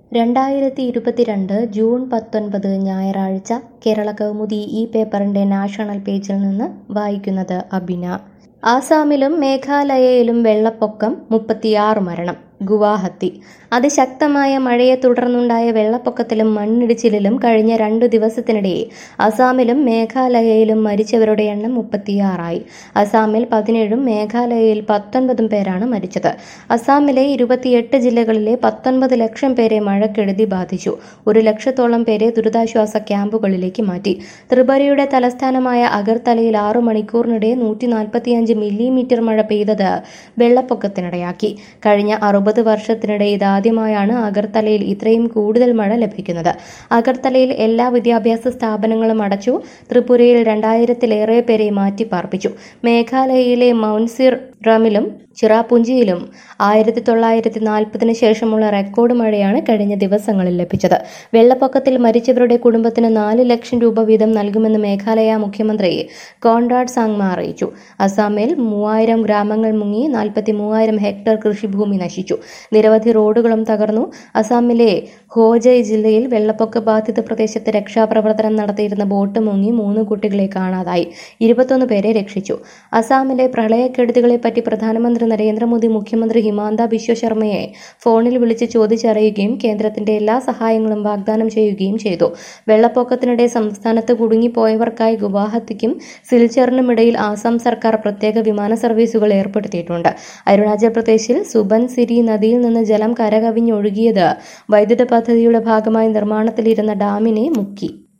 രണ്ടായിരത്തി ഇരുപത്തിരണ്ട് ജൂൺ പത്തൊൻപത് ഞായറാഴ്ച കേരള കൗമുദി ഈ പേപ്പറിന്റെ നാഷണൽ പേജിൽ നിന്ന് വായിക്കുന്നത് അബിന ആസാമിലും മേഘാലയയിലും വെള്ളപ്പൊക്കം മുപ്പത്തിയാറ് മരണം ഗുവാഹത്തി അതിശക്തമായ മഴയെ തുടർന്നുണ്ടായ വെള്ളപ്പൊക്കത്തിലും മണ്ണിടിച്ചിലിലും കഴിഞ്ഞ രണ്ടു ദിവസത്തിനിടെ അസാമിലും മേഘാലയയിലും മരിച്ചവരുടെ എണ്ണം മുപ്പത്തിയാറായി അസാമിൽ പതിനേഴും മേഘാലയയിൽ പത്തൊൻപതും പേരാണ് മരിച്ചത് അസാമിലെ ഇരുപത്തിയെട്ട് ജില്ലകളിലെ പത്തൊൻപത് ലക്ഷം പേരെ മഴക്കെടുതി ബാധിച്ചു ഒരു ലക്ഷത്തോളം പേരെ ദുരിതാശ്വാസ ക്യാമ്പുകളിലേക്ക് മാറ്റി ത്രിപുരയുടെ തലസ്ഥാനമായ അഗർത്തലയിൽ ആറു മണിക്കൂറിനിടെ നൂറ്റി നാൽപ്പത്തിയഞ്ച് മില്ലിമീറ്റർ മഴ പെയ്തത് വെള്ളപ്പൊക്കത്തിനിടയാക്കി കഴിഞ്ഞ അറുപത് വർഷത്തിനിടെ ഇതാദ്യമായാണ് അഗർത്തലയിൽ ഇത്രയും കൂടുതൽ മഴ ലഭിക്കുന്നത് അഗർത്തലയിൽ എല്ലാ വിദ്യാഭ്യാസ സ്ഥാപനങ്ങളും അടച്ചു ത്രിപുരയിൽ രണ്ടായിരത്തിലേറെ പേരെ മാറ്റിപ്പാർപ്പിച്ചു മേഘാലയയിലെ മൗൻസിർ ഡ്രമിലും ചിറാപുഞ്ചിയിലും ആയിരത്തി തൊള്ളായിരത്തി നാൽപ്പതിന് ശേഷമുള്ള റെക്കോർഡ് മഴയാണ് കഴിഞ്ഞ ദിവസങ്ങളിൽ ലഭിച്ചത് വെള്ളപ്പൊക്കത്തിൽ മരിച്ചവരുടെ കുടുംബത്തിന് നാല് ലക്ഷം രൂപ വീതം നൽകുമെന്ന് മേഘാലയ മുഖ്യമന്ത്രി കോൺറാഡ് സാങ്മ അറിയിച്ചു അസാമിൽ മൂവായിരം ഗ്രാമങ്ങൾ മുങ്ങി നാൽപ്പത്തി മൂവായിരം ഹെക്ടർ കൃഷിഭൂമി നശിച്ചു നിരവധി റോഡുകളും തകർന്നു അസാമിലെ ഹോജയ് ജില്ലയിൽ വെള്ളപ്പൊക്ക ബാധിത പ്രദേശത്ത് രക്ഷാപ്രവർത്തനം നടത്തിയിരുന്ന ബോട്ട് മുങ്ങി മൂന്ന് കുട്ടികളെ കാണാതായി ഇരുപത്തൊന്ന് പേരെ രക്ഷിച്ചു അസാമിലെ പ്രളയക്കെടുതികളെപ്പറ്റി പ്രധാനമന്ത്രി നരേന്ദ്രമോദി മുഖ്യമന്ത്രി ഹിമാന്ത ബിശ്വ ശർമ്മയെ ഫോണിൽ വിളിച്ച് ചോദിച്ചറിയുകയും കേന്ദ്രത്തിന്റെ എല്ലാ സഹായങ്ങളും വാഗ്ദാനം ചെയ്യുകയും ചെയ്തു വെള്ളപ്പൊക്കത്തിനിടെ സംസ്ഥാനത്ത് കുടുങ്ങിപ്പോയവർക്കായി ഗുവാഹത്തിക്കും സിൽച്ചറിനുമിടയിൽ ആസാം സർക്കാർ പ്രത്യേക വിമാന സർവീസുകൾ ഏർപ്പെടുത്തിയിട്ടുണ്ട് അരുണാചൽ പ്രദേശിൽ സുബൻ സിരി നദിയിൽ നിന്ന് ജലം കരകവിഞ്ഞൊഴുകിയത് വൈദ്യുത പദ്ധതിയുടെ ഭാഗമായി നിർമ്മാണത്തിലിരുന്ന ഡാമിനെ മുക്കി